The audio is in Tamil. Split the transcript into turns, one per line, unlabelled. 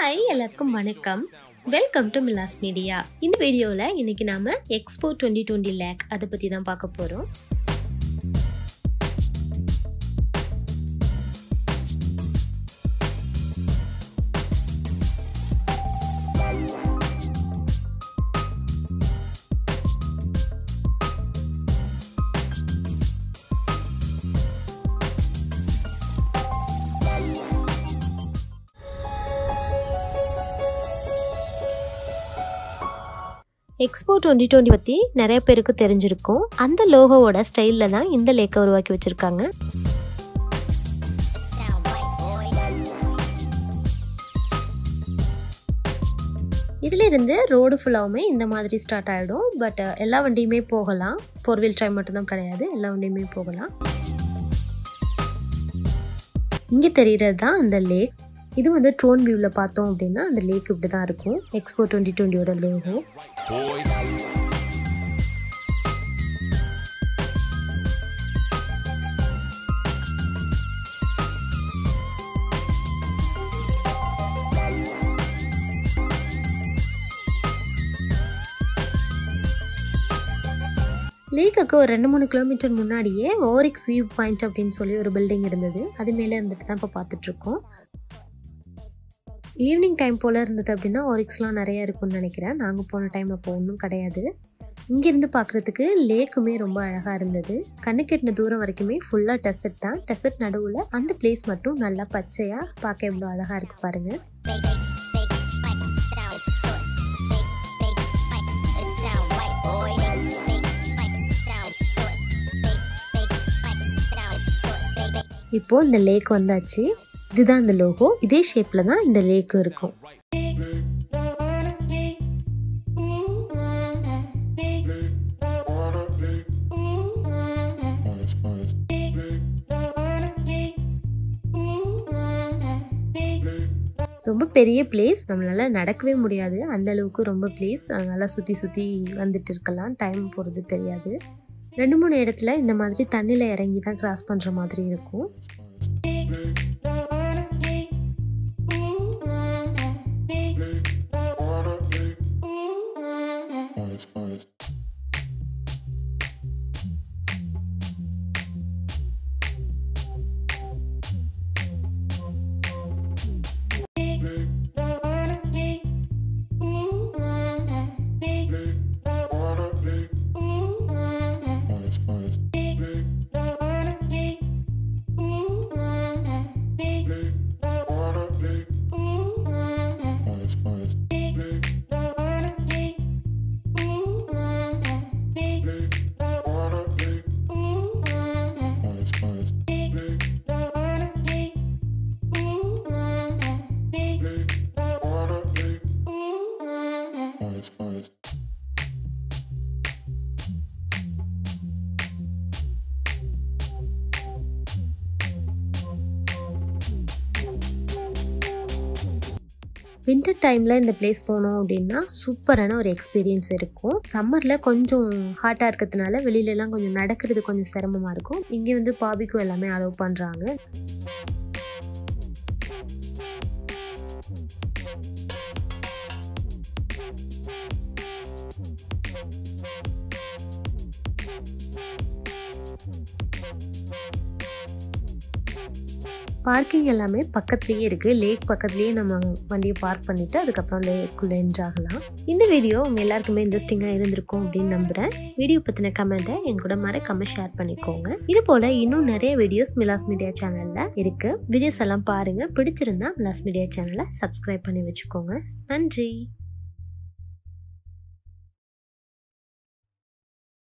ஹாய் எல்லாத்துக்கும் வணக்கம் வெல்கம் டு மிலாஸ் மீடியா இந்த வீடியோவில் இன்னைக்கு நாம எக்ஸ்போ டுவெண்ட்டி டுவெண்ட்டி லேக் அதை பற்றி தான் பார்க்க போகிறோம் எக்ஸ்போ டுவெண்ட்டி டுவெண்ட்டி பற்றி நிறைய பேருக்கு தெரிஞ்சிருக்கும் அந்த லோகோவோட ஸ்டைலில் தான் இந்த லேக்கை உருவாக்கி வச்சுருக்காங்க இதிலிருந்து ரோடு ஃபுல்லாகவுமே இந்த மாதிரி ஸ்டார்ட் ஆகிடும் பட் எல்லா வண்டியுமே போகலாம் ஃபோர் வீல் ட்ரைவ் மட்டும்தான் கிடையாது எல்லா வண்டியுமே போகலாம் இங்கே தெரிகிறது தான் அந்த லேக் இது வந்து ட்ரோன் வியூவில் பார்த்தோம் அப்படின்னா அந்த லேக் இப்படி தான் இருக்கும் எக்ஸ்போ டுவெண்ட்டி டுவெண்ட்டியோட லோகோ
Boys.
லேக்குக்கு ஒரு ரெண்டு மூணு கிலோமீட்டர் முன்னாடியே ஓரிக்ஸ் வியூ பாயிண்ட் அப்படின்னு சொல்லி ஒரு பில்டிங் இருந்தது அது மேலே இருந்துட்டு தான் இப்போ பார்த்துட்ருக்கோம் ஈவினிங் டைம் போல் இருந்தது அப்படின்னா ஓரிக்ஸ்லாம் நிறைய இருக்கும்னு நினைக்கிறேன் நாங்கள் போன டைம் அப்போ ஒன்றும் கிடையாது இங்கேருந்து பார்க்குறதுக்கு லேக்குமே ரொம்ப அழகாக இருந்தது கண்ணு கெட்டின தூரம் வரைக்குமே ஃபுல்லாக டெசர்ட் தான் டெசர்ட் நடுவில் அந்த பிளேஸ் மட்டும் நல்லா பச்சையாக பார்க்க எவ்வளோ அழகாக இருக்குது பாருங்கள் இப்போ இந்த லேக் வந்தாச்சு இதுதான் இந்த லோகோ இதே ஷேப்பில் தான் இந்த லேக்கும் இருக்கும் ரொம்ப பெரிய பிளேஸ் நம்மளால நடக்கவே முடியாது அந்த அளவுக்கு ரொம்ப பிளேஸ் நல்லா சுற்றி சுற்றி வந்துட்டு இருக்கலாம் டைம் போகிறது தெரியாது ரெண்டு மூணு இடத்துல இந்த மாதிரி தண்ணியில் இறங்கி தான் கிராஸ் பண்ணுற மாதிரி இருக்கும் வின்டர் டைமில் இந்த பிளேஸ் போனோம் அப்படின்னா சூப்பரான ஒரு எக்ஸ்பீரியன்ஸ் இருக்கும் சம்மரில் கொஞ்சம் ஹாட்டாக இருக்கிறதுனால வெளியிலலாம் கொஞ்சம் நடக்கிறது கொஞ்சம் சிரமமாக இருக்கும் இங்கே வந்து பாபிக்கும் எல்லாமே அலோவ் பண்ணுறாங்க பார்க்கிங் எல்லாமே பக்கத்துலேயே இருக்குது லேக் பக்கத்துலேயே நம்ம வண்டியை பார்க் பண்ணிவிட்டு அதுக்கப்புறம் லேக்குள்ளே என்ட்ராகலாம் இந்த வீடியோ உங்கள் எல்லாருக்குமே இன்ட்ரெஸ்டிங்காக இருந்திருக்கும் அப்படின்னு நம்புகிறேன் வீடியோ பற்றின கமெண்ட்டை என் கூட மறக்காம ஷேர் பண்ணிக்கோங்க இது போல் இன்னும் நிறைய வீடியோஸ் மிலாஸ் மீடியா சேனலில் இருக்குது வீடியோஸ் எல்லாம் பாருங்கள் பிடிச்சிருந்தா மிலாஸ் மீடியா சேனலை சப்ஸ்கிரைப் பண்ணி வச்சுக்கோங்க நன்றி